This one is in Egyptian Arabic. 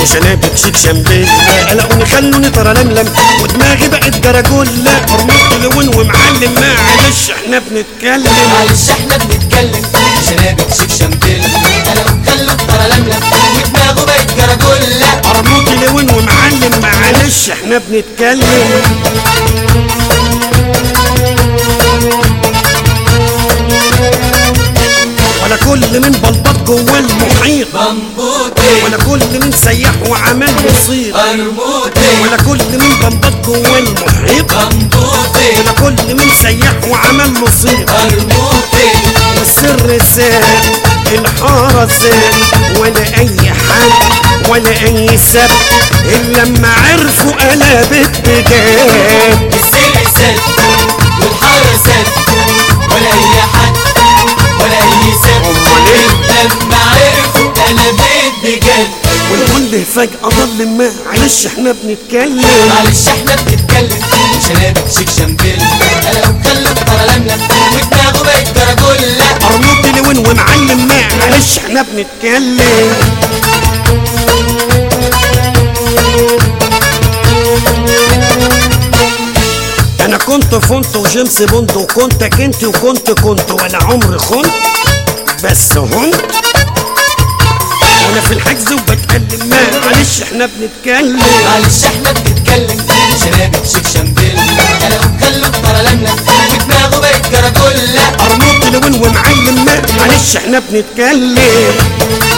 وشنابك شيك شمبيل قلقوني خلوني ترى لملم ودماغي بقت جراجولا قرموط لون ومعلم معلش احنا بنتكلم معلش احنا بنتكلم شنابك شيك شمبيل انا وخلوا ترى لملم ودماغه بقت جراجولا قرموط لون ومعلم معلش احنا بنتكلم ولا كل من بلبط جوه المحيط بمبوتي ولا كل من سياح وعمل مصير قرموطي ولا كل من بلبط جوه المحيط بمبوتي ولا كل من سياح وعمل مصير قرموطي والسر سر الحارة سر ولا أي حد ولا أي سب إلا لما عرفوا قلبت بجد السر سد والحارة سد ولا اي حد ولا اي سد أمال إيه؟ لما عرفوا انا بيت بجد والكل فجأة ضل معلش احنا بنتكلم معلش احنا بنتكلم شنابك شيك شمبيل انا وخلوا ترى لملم ودماغه بقت جراجولا قرموط لون ومعلم معلش احنا بنتكلم انا كنت فونت وجيمس بوند وكنت كنت وكنت كنت ولا عمري خنت بس هون وانا في الحجز وبتكلم معلش احنا بنتكلم معلش احنا بنتكلم شنابك شيك شمبيل انا وخلوا ترى لملم ودماغه بقت جراجولا قرموط لون ومعلم معلش احنا بنتكلم